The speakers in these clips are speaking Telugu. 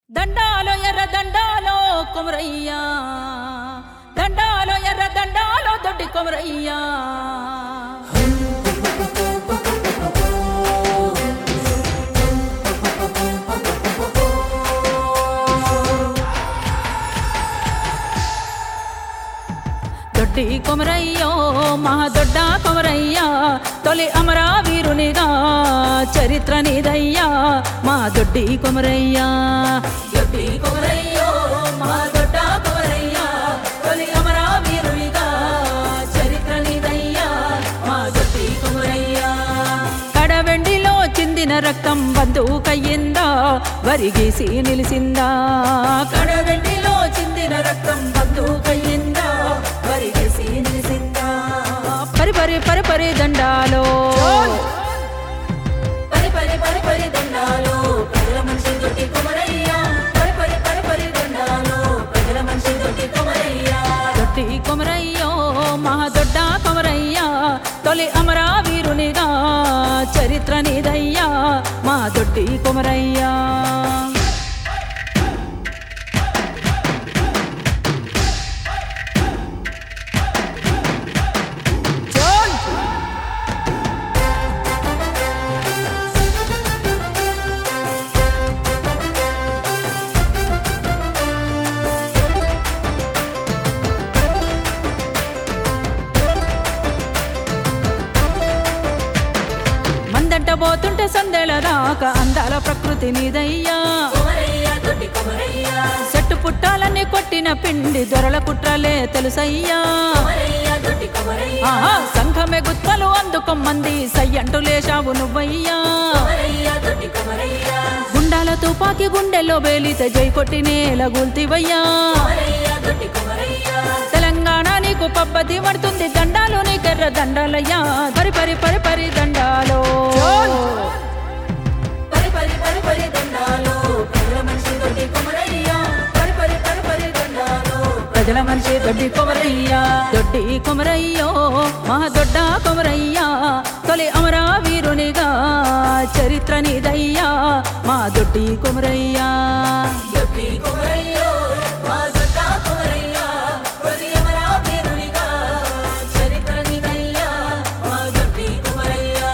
దండాలో ఎర్ర దండాలో కొమరయ్యా దండాలో ఎర్ర దండాలో దొడ్డి కొమరయ్యా దొడ్డి కొమరయ్యో మా దొడ్డ కొమరయ్యా తొలి అమరా వీరునిగా చరిత్ర నీదయ్యా మా దొడ్డి కొమరయ్యా దొడ్డి కొమరయ్యో మా దొడ్డ కొమరయ్యా తొలి అమరా వీరునిగా చరిత్ర నీదయ్యా మా దొడ్డి కొమరయ్యా కడవెండిలో చిందిన రక్తం బంధువుకయ్యిందా వరిగీసి నిలిసిందా కడవెండిలో చిందిన రక్తం బంధువుకయ్యిందా వరిగీసి నిలిసిందా పరి పరి పరి పరి దండాలో పరి పరి పరి పరి దండాలో ప్రజల మనిషి దొడ్డి కొమరయ్యా పరి పరి పరి పరి దండాలో ప్రజల మనిషి దొడ్డి కొమరయ్యా దొడ్డి కొమరయ్యో మా దొడ్డ కొమరయ్యా తొలి అమరా వీరునిగా చరిత్ర నీదయ్యా మా దొడ్డి కొమరయ్యా మందంట పోతుంటే సందేల రాక అందాల ప్రకృతి నీదయ్యా చెట్టు పుట్టాలని కొట్టిన పిండి దొరల కుట్రలే తెలుసయ్యా ఆహా, సంఘమే గుత్తలు అందుకొమ్మంది సయ్యంటు లేశావు నువ్వయ్యా గుండాల తుపాకి గుండెల్లో బేలితే జై కొట్టి నేల గుల్తివయ్యా తెలంగాణ నీకు పబ్బతి పడుతుంది దండాలు నీకెర్ర దండాలయ్యా పరి పరి పరి పరి దండాలో పరి పరి పరి పరి దండాలో ప్రజల మనిషి దొడ్డి కొమరయ్యా పరి పరి పరి పరి దండాలో ప్రజల మనిషి దొడ్డి కొమరయ్యా దొడ్డి కొమరయ్యో మా దొడ్డ కొమరయ్యా తొలి అమరా వీరునిగా చరిత్ర నీదయ్యా మా దొడ్డి కొమరయ్యా దొడ్డి కొమరయ్యో మా దొడ్డ కొమరయ్యా తొలి అమరా వీరునిగా చరిత్ర నీదయ్యా మా దొడ్డి కొమరయ్యా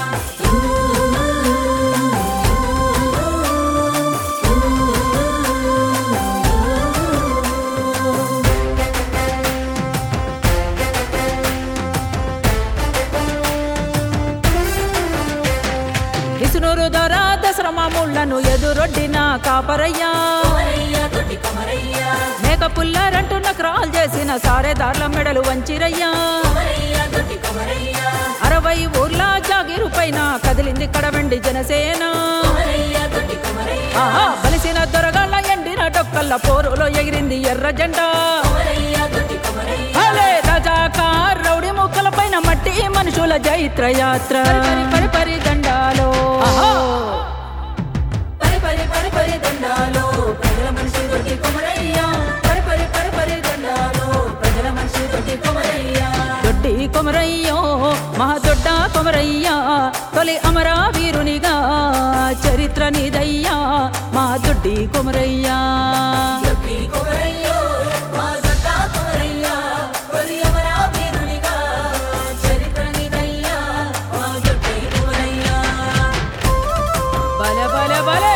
ఇసునూరు దొర దసరా మామూళ్లను ఎదురొడ్డిన కాపరయ్యా మేక పుల్లారంటున్న క్రాల్ చేసిన సారేదార్ల మెడలు వంచిరయ్యా అరవై ఊర్ల జాగిరు పైన కదిలింది కడవండి జనసేన ఆహా, బలిసిన దొరగాళ్ళ ఎండిన డొక్కల్ల పోరులో ఎగిరింది ఎర్ర జెండా హలే రజాకార్ రౌడి ముక్కల పైన మట్టి మనుషుల జైత్ర యాత్ర పరి పరి పరి దండాలో పరి పరి పరి పరి దండాలో ప్రజల మనిషి దొడ్డి కొమరయ్యా పరి పరి పరి పరి దండాలో ప్రజల మనిషి దొడ్డి కొమరయ్యా దొడ్డి కొమరయ్యో మా దొడ్డ కొమరయ్యా తొలి అమరా వీరునిగా చరిత్ర నీదయ్యా మా దొడ్డి కొమరయ్యా దొడ్డి కొమరయ్యో మా దొడ్డ కొమరయ్యా తొలి అమరా వీరునిగా చరిత్ర నీదయ్యా మా దొడ్డి కొమరయ్యా బలే బలే బలే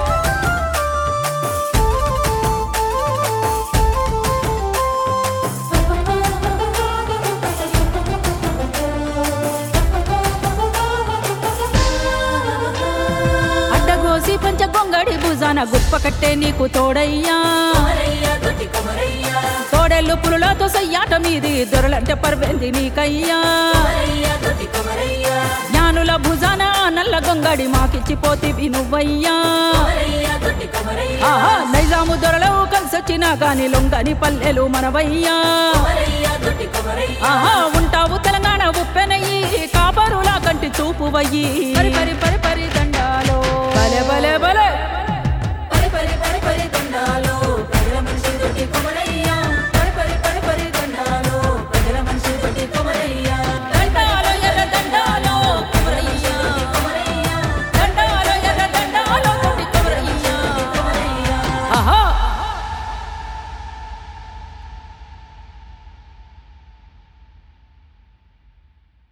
అడ్డగోసి పంచ గొంగడి భుజాన గుప్ప కట్టే నీకు తోడయ్యా తోడెల్లు పులులతో సయ్యాట మీది దొరలంటే పర్వేంది నీకయ్యా జ్ఞానుల భుజాన నల్ల గొంగడి మాకిచ్చిపోతివి నువ్వయ్యా ఆహా, నైజాము దొరలవు కలిసొచ్చినా గాని లొంగని పల్లెలు మనవయ్యా ఆహా ఉంటావు తెలంగాణ ఉప్పెనయ్యి కాపరులా కంటి చూపువయ్యి పరి పరి పరి పరి దండాలో బలే బలే బలే